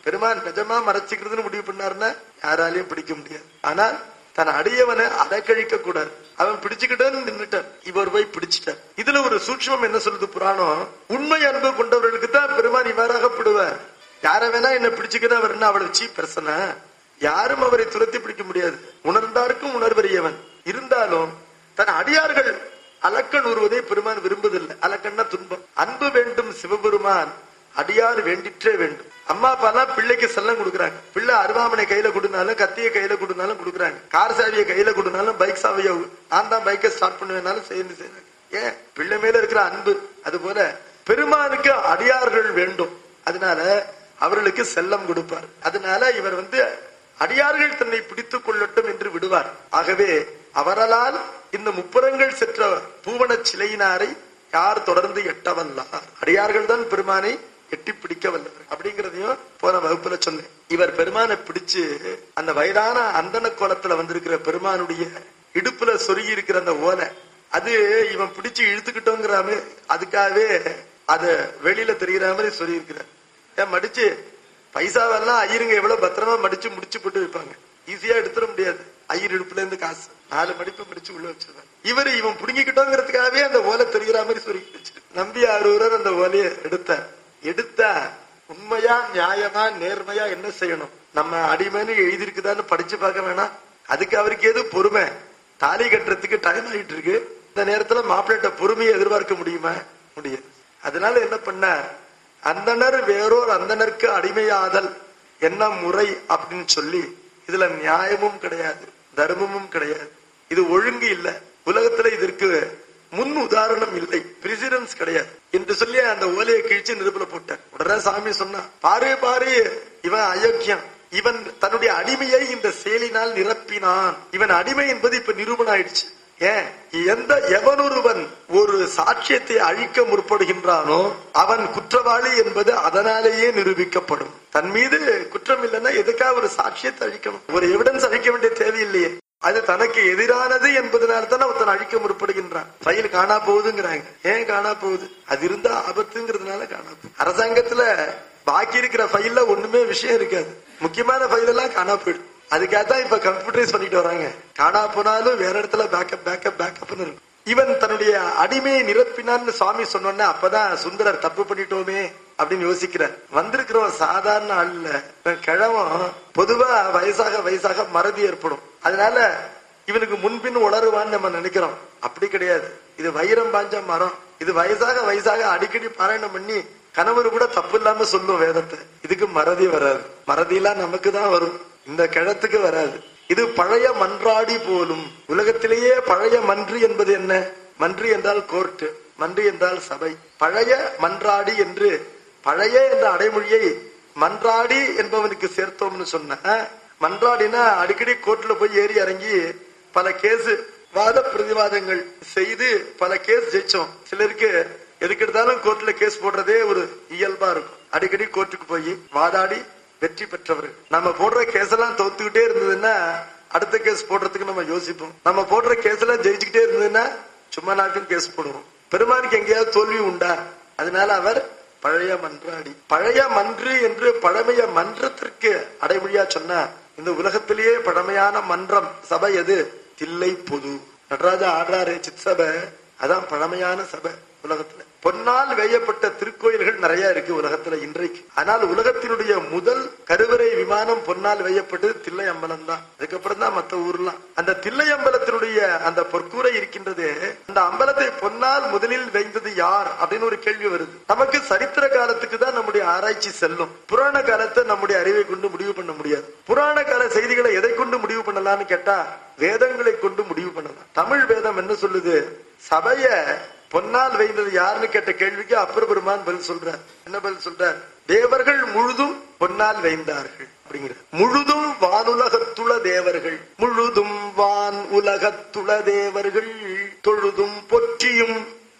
Speaker 2: பெருமான் நிஜமா மறைச்சிக்கிறதுன்னு முடிவு பண்ணாருன்னா யாராலையும் பிடிக்க முடியாது ஆனால் தன் அடியவனை அடக்கழிக்க கூடாது அவன் பிடிச்சுக்கிட்டான்னு நின்னுட்டான் இவர் போய் பிடிச்சிட்டார் இதுல ஒரு சூட்சமம் என்ன சொல்லுது புராணம் உண்மை அன்பு கொண்டவர்களுக்கு தான் பெருமான் இவ்வாறாகப்படுவார் யார வேணா என்ன பிடிச்சுக்கிறா வரணும் அவளை வச்சு பிரசனை யாரும் அவரை துரத்தி பிடிக்க முடியாது உணர்ந்தாருக்கும் உணர்வறியவன் இருந்தாலும் தன் அடியார்கள் அலக்கன் உருவதை பெருமான் விரும்புதில்லை அலக்கன்னா துன்பம் அன்பு வேண்டும் சிவபெருமான் அடியார் வேண்டிற்றே வேண்டும் அம்மா அப்பா எல்லாம் பிள்ளைக்கு செல்லம் கொடுக்குறாங்க பிள்ளை அருவாமனை கையில கொடுனாலும் கத்திய கையில கொடுனாலும் கொடுக்குறாங்க கார் சாவியை கையில கொடுனாலும் பைக் சாவியை நான் தான் பைக்கை ஸ்டார்ட் பண்ணுவேனாலும் சேர்ந்து செய்யறாங்க ஏன் பிள்ளை மேல இருக்கிற அன்பு அது போல பெருமானுக்கு அடியார்கள் வேண்டும் அதனால அவர்களுக்கு செல்லம் கொடுப்பார் அதனால இவர் வந்து அடியார்கள் தன்னை பிடித்துக் கொள்ளட்டும் என்று விடுவார் ஆகவே அவரலால் இந்த முப்புறங்கள் சென்ற பூவன சிலையினாரை யார் தொடர்ந்து எட்டவல்லார் அடியார்கள் தான் பெருமானை எட்டி பிடிக்க வல்லவர் அப்படிங்கறதையும் போன வகுப்புல சொன்னேன் இவர் பெருமானை பிடிச்சு அந்த வயதான அந்தன கோலத்துல வந்திருக்கிற பெருமானுடைய இடுப்புல சொருகி இருக்கிற அந்த ஓலை அது இவன் பிடிச்சு இழுத்துக்கிட்டோங்கிறாம அதுக்காகவே அத வெளியில தெரிகிற மாதிரி சொல்லி இருக்கிறார் ஏன் மடிச்சு பைசாவெல்லாம் ஐயருங்க எவ்வளவு பத்திரமா மடிச்சு முடிச்சு போட்டு வைப்பாங்க ஈஸியா எடுத்துட முடியாது ஐயர் இடுப்புல இருந்து காசு நாலு மடிப்பு மடிச்சு உள்ள வச்சிருவாங்க இவரு இவன் புடுங்கிக்கிட்டோங்கிறதுக்காகவே அந்த ஓலை தெரிகிற மாதிரி சொல்லி வச்சு நம்பி ஆறுவரர் அந்த ஓலையை எடுத்தார் எடுத்தா உண்மையா நியாயமா நேர்மையா என்ன செய்யணும் நம்ம அடிமைன்னு எழுதியிருக்குதான்னு படிச்சு பார்க்க வேணாம் அதுக்கு அவருக்கு எது பொறுமை தாலி கட்டுறதுக்கு டைம் ஆயிட்டு இருக்கு இந்த நேரத்துல மாப்பிள்ளைட்ட பொறுமையை எதிர்பார்க்க முடியுமா முடியாது அதனால என்ன பண்ண அந்தனர் வேறோர் அந்தனருக்கு அடிமையாதல் என்ன முறை அப்படின்னு சொல்லி இதுல நியாயமும் கிடையாது தர்மமும் கிடையாது இது ஒழுங்கு இல்ல உலகத்துல இதற்கு முன் உதாரணம் இல்லை பிரசிடன்ஸ் கிடையாது என்று சொல்லி அந்த ஓலையை கிழிச்சு நெருப்புல போட்டார் உடனே சாமி சொன்னா பாரு பாரு இவன் அயோக்கியம் இவன் தன்னுடைய அடிமையை இந்த செயலினால் நிரப்பினான் இவன் அடிமை என்பது இப்ப நிரூபணம் ஆயிடுச்சு ஏன் எந்த எவனொருவன் ஒரு சாட்சியத்தை அழிக்க முற்படுகின்றானோ அவன் குற்றவாளி என்பது அதனாலேயே நிரூபிக்கப்படும் தன் மீது குற்றம் இல்லைன்னா எதுக்காக ஒரு சாட்சியத்தை அழிக்கணும் ஒரு எவிடன்ஸ் அழிக்க வேண்டிய தேவையில்லையே அது தனக்கு எதிரானது என்பதனால தான் அவன் அழிக்க முற்படுகின்றான் ஃபைல் காணா போகுதுங்கிறாங்க ஏன் காணா போகுது அது இருந்தா ஆபத்துங்கிறதுனால காணா போகுது அரசாங்கத்துல பாக்கி இருக்கிற ஃபைல்ல ஒண்ணுமே விஷயம் இருக்காது முக்கியமான ஃபைல் எல்லாம் காணா போயிடும் அதுக்காக தான் இப்ப கம்ப்யூட்டரைஸ் பண்ணிட்டு வராங்க காணா போனாலும் வேற இடத்துல பேக்கப் பேக்கப் பேக்கப்னு இருக்கும் இவன் தன்னுடைய அடிமையை நிரப்பினான்னு சுவாமி சொன்னோன்னே அப்பதான் சுந்தரர் தப்பு பண்ணிட்டோமே அப்படின்னு யோசிக்கிறார் வந்திருக்கிறவன் சாதாரண ஆள் இல்ல இவன் கிழவன் பொதுவா வயசாக வயசாக மறதி ஏற்படும் அதனால இவனுக்கு முன்பின் உளருவான்னு நம்ம நினைக்கிறோம் அப்படி கிடையாது இது வைரம் பாஞ்ச மரம் இது வயசாக வயசாக அடிக்கடி பாராயணம் பண்ணி கணவர் கூட தப்பு இல்லாம சொல்லும் வேதத்தை இதுக்கு மறதி வராது மறதி எல்லாம் நமக்கு தான் வரும் இந்த கிழத்துக்கு வராது இது பழைய மன்றாடி போலும் உலகத்திலேயே பழைய மன்று என்பது என்ன மன்று என்றால் கோர்ட்டு மன்று என்றால் சபை பழைய மன்றாடி என்று பழைய என்ற அடைமொழியை மன்றாடி என்பவனுக்கு சேர்த்தோம்னு சொன்ன மன்றாடினா அடிக்கடி கோர்ட்ல போய் ஏறி இறங்கி பல கேஸ் வாத பிரதிவாதங்கள் செய்து பல கேஸ் ஜெயிச்சோம் சிலருக்கு எதுக்கு எடுத்தாலும் கோர்ட்ல கேஸ் போடுறதே ஒரு இயல்பா இருக்கும் அடிக்கடி கோர்ட்டுக்கு போய் வாதாடி வெற்றி பெற்றவர்கள் நம்ம போடுற கேஸ் எல்லாம் தோத்துக்கிட்டே இருந்ததுன்னா அடுத்த கேஸ் போடுறதுக்கு நம்ம யோசிப்போம் நம்ம போடுற கேஸ் எல்லாம் ஜெயிச்சுக்கிட்டே இருந்ததுன்னா சும்மா நாட்டும் கேஸ் போடுவோம் பெருமானுக்கு எங்கேயாவது தோல்வி உண்டா அதனால அவர் பழைய மன்றாடி பழைய மன்று என்று பழமைய மன்றத்திற்கு அடைமொழியா சொன்னா இந்த உலகத்திலேயே பழமையான மன்றம் சபை எது தில்லை பொது நடராஜா ஆடுறாரு சித் சபை அதான் பழமையான சபை உலகத்துல பொன்னால் வேயப்பட்ட திருக்கோயில்கள் நிறைய இருக்கு உலகத்துல இன்றைக்கு ஆனால் உலகத்தினுடைய முதல் கருவறை விமானம் பொன்னால் வேயப்பட்டது தில்லை அம்பலம் தான் அதுக்கப்புறம் தான் மத்த ஊர்லாம் அந்த தில்லை அம்பலத்தினுடைய அந்த பொற்கூரை இருக்கின்றது அந்த அம்பலத்தை பொன்னால் முதலில் வைந்தது யார் அப்படின்னு ஒரு கேள்வி வருது நமக்கு சரித்திர காலத்துக்கு தான் நம்முடைய ஆராய்ச்சி செல்லும் புராண காலத்தை நம்முடைய அறிவை கொண்டு முடிவு பண்ண முடியாது புராண கால செய்திகளை எதை கொண்டு முடிவு பண்ணலாம்னு கேட்டா வேதங்களை கொண்டு முடிவு பண்ணலாம் தமிழ் வேதம் என்ன சொல்லுது சபைய பொன்னால் வைந்தது யாருன்னு கேட்ட கேள்விக்கு அப்பர் பெருமான் பதில் சொல்றார் என்ன பதில் சொல்றார் தேவர்கள் முழுதும் பொன்னால் வைந்தார்கள் அப்படிங்கிற முழுதும் வானுலகத்துள தேவர்கள் முழுதும் வான் உலகத்துள தேவர்கள் தொழுதும் பொற்றியும்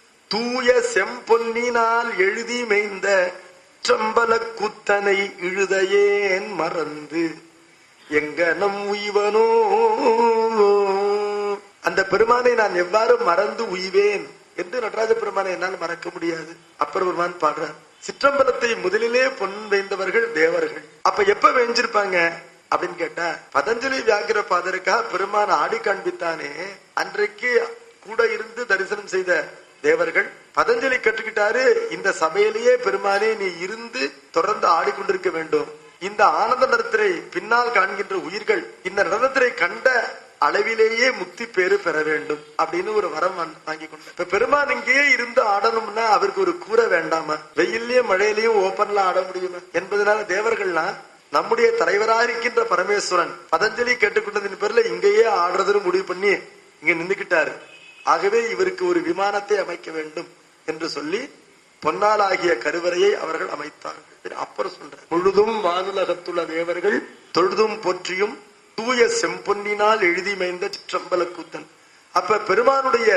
Speaker 2: தூய செம்பொன்னினால் எழுதி மெய்ந்த சம்பல குத்தனை இழுதையேன் மறந்து எங்கனம் உய்வனோ அந்த பெருமானை நான் எவ்வாறு மறந்து உய்வேன் என்று நடராஜ பெருமானை என்னால் மறக்க முடியாது அப்பர் பெருமான் பாடுறார் சிற்றம்பலத்தை முதலிலே பொன் வேந்தவர்கள் தேவர்கள் அப்ப எப்ப வேஞ்சிருப்பாங்க அப்படின்னு கேட்டா பதஞ்சலி வியாக்கிர பாதருக்காக பெருமான் ஆடி காண்பித்தானே அன்றைக்கு கூட இருந்து தரிசனம் செய்த தேவர்கள் பதஞ்சலி கற்றுக்கிட்டாரு இந்த சபையிலேயே பெருமானே நீ இருந்து தொடர்ந்து ஆடிக்கொண்டிருக்க வேண்டும் இந்த ஆனந்த நடத்திரை பின்னால் காண்கின்ற உயிர்கள் இந்த நடனத்திரை கண்ட அளவிலேயே முக்தி பேரு பெற வேண்டும் அப்படின்னு ஒரு வரம் வாங்கி- வாங்கி கொண்டார் இப்ப பெருமான் இங்கேயே இருந்து ஆடணும்னா அவருக்கு ஒரு கூரை வேண்டாமா வெயில்லயும் மழையிலயும் ஓப்பன்ல ஆட முடியுமா என்பதனால தேவர்கள்லாம் நம்முடைய தலைவராக இருக்கின்ற பரமேஸ்வரன் பதஞ்சலி கேட்டுக்கொண்டதின் பேர்ல இங்கேயே ஆடுறதுன்னு முடிவு பண்ணி இங்க நின்றுக்கிட்டாரு ஆகவே இவருக்கு ஒரு விமானத்தை அமைக்க வேண்டும் என்று சொல்லி பொன்னாலாகிய கருவறையை அவர்கள் அமைத்தார்கள் சரி, அப்புறம் சொல்ற முழுதும் வானுலகத்துள்ள தேவர்கள் தொழுதும் போற்றியும் தூய செம்பொன்னினால் எழுதி மைந்த சிற்றம்பல கூத்தன் அப்ப பெருமானுடைய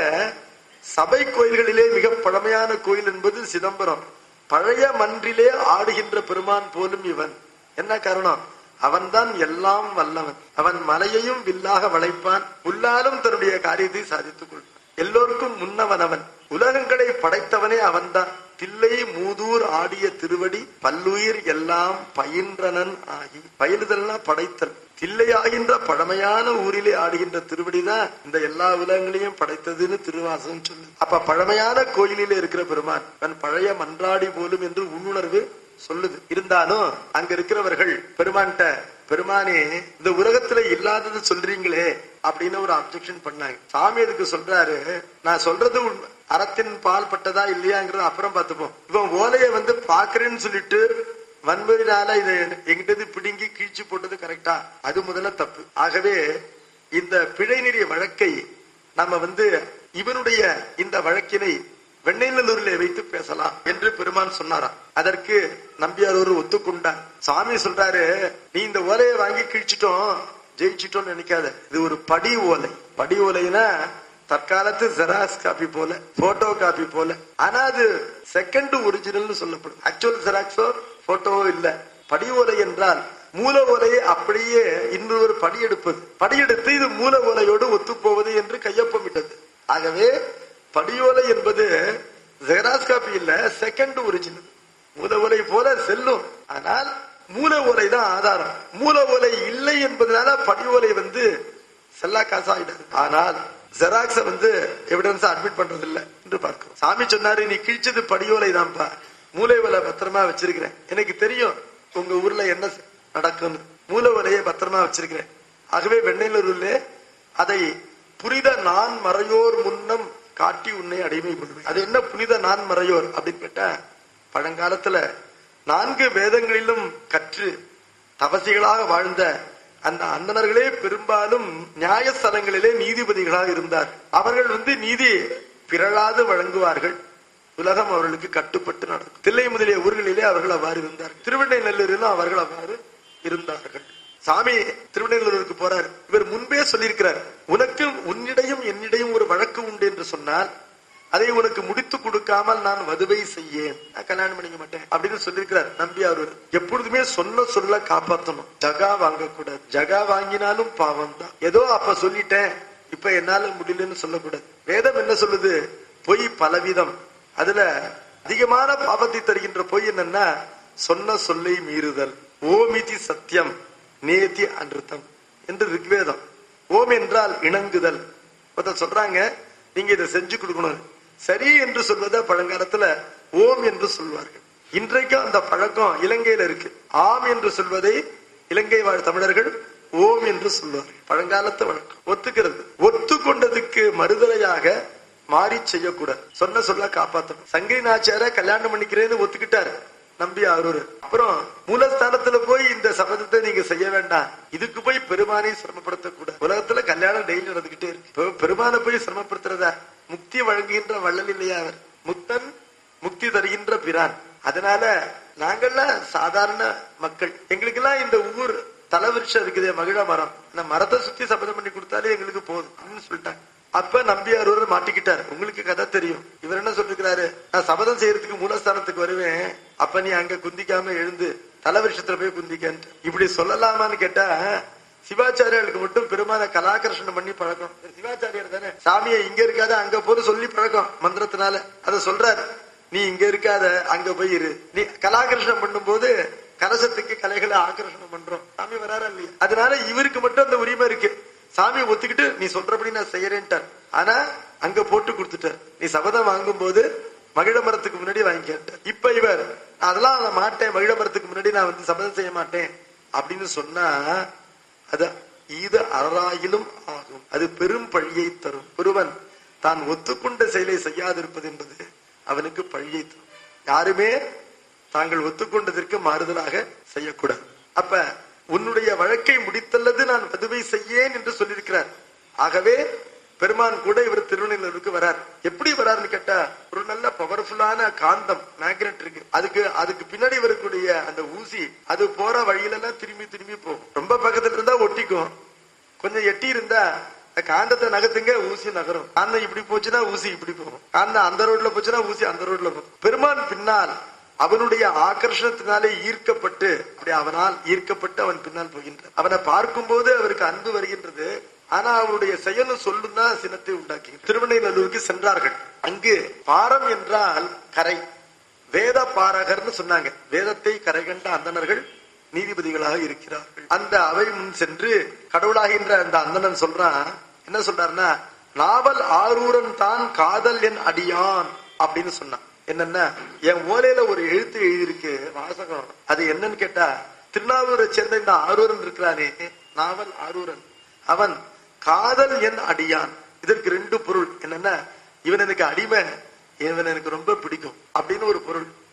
Speaker 2: சபை கோயில்களிலே மிக பழமையான கோயில் என்பது சிதம்பரம் பழைய மன்றிலே ஆடுகின்ற பெருமான் போலும் இவன் என்ன காரணம் அவன்தான் எல்லாம் வல்லவன் அவன் மலையையும் வில்லாக வளைப்பான் உள்ளாலும் தன்னுடைய காரியத்தை சாதித்துக் கொள்வான் எல்லோருக்கும் முன்னவன் அவன் உலகங்களை படைத்தவனே அவன்தான் தில்லை மூதூர் ஆடிய திருவடி பல்லுயிர் எல்லாம் பயின்றனன் ஆகி பயிலுதல்னா படைத்தல் தில்லையாகின்ற பழமையான ஊரிலே ஆடுகின்ற திருவடிதான் இந்த எல்லா உலகங்களையும் படைத்ததுன்னு திருவாசகம் சொல்லுது அப்ப பழமையான கோயிலிலே இருக்கிற பெருமான் அவன் பழைய மன்றாடி போலும் என்று உள்ளுணர்வு சொல்லுது இருந்தாலும் அங்க இருக்கிறவர்கள் பெருமான்கிட்ட பெருமானே இந்த உலகத்துல இல்லாதது சொல்றீங்களே அப்படின்னு ஒரு அப்செக்ஷன் பண்ணாங்க சாமி அதுக்கு சொல்றாரு நான் சொல்றது உண்மை அறத்தின் பால் பட்டதா இல்லையாங்கிறத அப்புறம் பார்த்துப்போம் இவன் ஓலைய வந்து பாக்குறேன்னு சொல்லிட்டு வன்முறையினால இதை எங்கிட்ட இருந்து பிடுங்கி கீழ்ச்சி போட்டது கரெக்டா அது முதல்ல தப்பு ஆகவே இந்த பிழை நெறிய வழக்கை நம்ம வந்து இவனுடைய இந்த வழக்கினை வெண்ணைநல்லூரிலே வைத்து பேசலாம் என்று பெருமான் சொன்னாராம் அதற்கு நம்பியார் ஒரு ஒத்துக்கொண்டார் சாமி சொல்றாரு நீ இந்த ஓலையை வாங்கி கிழிச்சிட்டோம் ஜெயிச்சிட்டோம்னு நினைக்காத இது ஒரு படி ஓலை படி ஓலைனா தற்காலத்து ஜெராக்ஸ் காப்பி போல போட்டோ காப்பி போல ஆனா அது செகண்ட் ஒரிஜினல்னு சொல்லப்படும் ஆக்சுவல் ஜெராக்ஸோ போட்டோவோ இல்ல படி ஓலை என்றால் மூல ஓலையை அப்படியே இன்னொரு படி எடுப்பது படியெடுத்து இது மூல ஓலையோடு ஒத்துப்போவது என்று கையொப்பமிட்டது ஆகவே படியோலை என்பது ஜெராக்ஸ் காப்பி இல்ல செகண்ட் ஒரிஜினல் மூல ஓலை போல செல்லும் ஆனால் மூல ஓலை தான் ஆதாரம் மூல ஓலை இல்லை என்பதனால படி ஓலை வந்து செல்லா காசாயிடாது ஆனால் ஜெராக்ஸ வந்து எவிடன்ஸ் அட்மிட் பண்றது இல்ல என்று பார்க்கிறோம் சாமி சொன்னாரு நீ கிழிச்சது படியோலை தான்ப்பா மூலை ஓலை பத்திரமா வச்சிருக்கிறேன் எனக்கு தெரியும் உங்க ஊர்ல என்ன நடக்கும்னு மூல ஓலையை பத்திரமா வச்சிருக்கிறேன் ஆகவே வெண்ணையிலூரிலே அதை புனித நான் மறையோர் முன்னம் காட்டி உன்னை அடிமை கொள்வேன் அது என்ன புனித நான் மறையோர் அப்படின்னு கேட்டா பழங்காலத்துல நான்கு வேதங்களிலும் கற்று தவசிகளாக வாழ்ந்த அந்த அந்தணர்களே பெரும்பாலும் நியாயஸ்தலங்களிலே நீதிபதிகளாக இருந்தார் அவர்கள் வந்து நீதி பிறழாது வழங்குவார்கள் உலகம் அவர்களுக்கு கட்டுப்பட்டு நடக்கும் தில்லை முதலிய ஊர்களிலே அவர்கள் அவ்வாறு இருந்தார்கள் திருவண்ணநல்லூரிலும் அவர்கள் அவ்வாறு இருந்தார்கள் சாமி திருவண்ணூருக்கு போறார் இவர் முன்பே சொல்லியிருக்கிறார் உனக்கு உன்னிடையும் என்னிடையும் ஒரு வழக்கு உண்டு என்று சொன்னால் அதை உனக்கு முடித்து கொடுக்காமல் நான் வதுவை செய்யேன் நான் கல்யாணம் பண்ணிக்க மாட்டேன் அப்படின்னு சொல்லியிருக்கிறார் நம்பி அவர் எப்பொழுதுமே சொன்ன சொல்ல காப்பாற்றணும் ஜகா வாங்கக்கூடாது ஜகா வாங்கினாலும் பாவம் தான் ஏதோ அப்ப சொல்லிட்டேன் இப்ப என்னால முடியலன்னு சொல்லக்கூடாது வேதம் என்ன சொல்லுது பொய் பலவிதம் அதுல அதிகமான பாவத்தை தருகின்ற பொய் என்னன்னா சொன்ன சொல்லை மீறுதல் ஓமிதி சத்தியம் நேதி அன்றுத்தம் என்று ரிக்வேதம் ஓம் என்றால் இணங்குதல் ஒருத்தர் சொல்றாங்க நீங்க இதை செஞ்சு கொடுக்கணும் சரி என்று சொல்வதை பழங்காலத்துல ஓம் என்று சொல்வார்கள் இன்றைக்கும் அந்த பழக்கம் இலங்கையில இருக்கு ஆம் என்று சொல்வதை இலங்கை வாழ் தமிழர்கள் ஓம் என்று சொல்வார்கள் பழங்காலத்து வழக்கம் ஒத்துக்கிறது ஒத்துக்கொண்டதுக்கு மறுதலையாக மாறி செய்யக்கூடாது சொன்ன சொல்ல காப்பாத்தணும் சங்கரி நாச்சியார கல்யாணம் பண்ணிக்கிறேன்னு ஒத்துக்கிட்டாரு நம்பி அரூர் அப்புறம் மூலஸ்தானத்துல போய் இந்த சபதத்தை நீங்க செய்ய வேண்டாம் இதுக்கு போய் பெருமானை சிரமப்படுத்த கூடாது உலகத்துல கல்யாணம் டெய்லி நடந்துகிட்டே இருக்கு இப்ப பெருமானை போய் சிரமப்படுத்துறதா முக்தி வழங்குகின்ற வள்ளல் இல்லையா அவர் முக்தன் முக்தி தருகின்ற பிரான் அதனால நாங்கெல்லாம் சாதாரண மக்கள் எங்களுக்கெல்லாம் இந்த ஊர் தலைவிருஷம் இருக்குதே மகிழ மரம் இந்த மரத்தை சுத்தி சபதம் பண்ணி கொடுத்தாலே எங்களுக்கு போதும் அப்படின்னு சொல்லிட்டாங்க அப்ப நம்பியார் ஒரு மாட்டிக்கிட்டார் உங்களுக்கு கதை தெரியும் இவர் என்ன சொல்லிருக்கிறாரு நான் சபதம் செய்யறதுக்கு மூலஸ்தானத்துக்கு வருவேன் அப்ப நீ அங்க குந்திக்காம எழுந்து தலைவருஷத்துல போய் குந்திக்கன்ட்டு இப்படி சொல்லலாமான்னு கேட்டா சிவாச்சாரியாளுக்கு மட்டும் பெருமான கலாகர்ஷணம் பண்ணி பழக்கம் சிவாச்சாரியார் தானே சாமியை இங்க இருக்காத அங்க போது சொல்லி பழக்கம் மந்திரத்தினால அத சொல்றாரு நீ இங்க இருக்காத அங்க போய் இரு நீ கலாகர்ஷணம் பண்ணும்போது கலசத்துக்கு கலைகளை ஆகர்ஷணம் பண்றோம் சாமி வராரா இல்லையா அதனால இவருக்கு மட்டும் அந்த உரிமை இருக்கு சாமி ஒத்துக்கிட்டு நீ சொல்றபடி நான் செய்யறேன்ட்டார் ஆனா அங்க போட்டு கொடுத்துட்டார் நீ சபதம் வாங்கும் போது மகிழ மரத்துக்கு முன்னாடி வாங்கிக்கிட்டார் இப்ப இவர் அதெல்லாம் நான் மாட்டேன் மகிழ மரத்துக்கு முன்னாடி நான் வந்து சபதம் செய்ய மாட்டேன் அப்படின்னு சொன்னா அது இது அறாயிலும் ஆகும் அது பெரும் பழியை தரும் ஒருவன் தான் ஒத்துக்கொண்ட செயலை செய்யாதிருப்பது என்பது அவனுக்கு பழியை தரும் யாருமே தாங்கள் ஒத்துக்கொண்டதற்கு மாறுதலாக செய்யக்கூடாது அப்ப உன்னுடைய வழக்கை முடித்தல்லது நான் பதுவை செய்யேன் என்று சொல்லியிருக்கிறார் ஆகவே பெருமான் கூட இவர் திருநெல்வேலிக்கு வரார் எப்படி வராருன்னு கேட்டா ஒரு நல்ல பவர்ஃபுல்லான காந்தம் மேக்னெட் இருக்கு அதுக்கு அதுக்கு பின்னாடி வரக்கூடிய அந்த ஊசி அது போற வழியில எல்லாம் திரும்பி திரும்பி போகும் ரொம்ப பக்கத்துல இருந்தா ஒட்டிக்கும் கொஞ்சம் எட்டி இருந்தா அந்த காந்தத்தை நகர்த்துங்க ஊசி நகரும் காந்தம் இப்படி போச்சுன்னா ஊசி இப்படி போகும் காந்தம் அந்த ரோட்ல போச்சுன்னா ஊசி அந்த ரோட்ல போகும் பெருமான் பின்னால் அவனுடைய ஆகர்ஷணத்தினாலே ஈர்க்கப்பட்டு அப்படி அவனால் ஈர்க்கப்பட்டு அவன் பின்னால் போகின்றான் அவனை பார்க்கும்போது அவருக்கு அன்பு வருகின்றது ஆனா அவருடைய செயலும் சொல்லும் தான் சினத்தை உண்டாக்கி திருவண்ணூருக்கு சென்றார்கள் அங்கு பாரம் என்றால் கரை வேத பாரகர்னு சொன்னாங்க வேதத்தை கரை கண்ட அந்தணர்கள் நீதிபதிகளாக இருக்கிறார்கள் அந்த அவை முன் சென்று கடவுளாகின்ற அந்த அந்தணன் சொல்றான் என்ன சொல்றாருன்னா நாவல் ஆரூரன் தான் காதல் என் அடியான் அப்படின்னு சொன்னான் என்னன்னா என் ஓலையில ஒரு எழுத்து எழுதியிருக்கு வாசகம் அது என்னன்னு கேட்டா திருநாவூரை சேர்ந்த இந்த ஆரூரன் இருக்கிறானே நாவல் ஆரூரன் அவன் காதல் என் அடியான் இதற்கு ரெண்டு பொருள் என்னன்னா இவன் எனக்கு அடிமை இவன் எனக்கு ரொம்ப பிடிக்கும் அப்படின்னு ஒரு பொருள்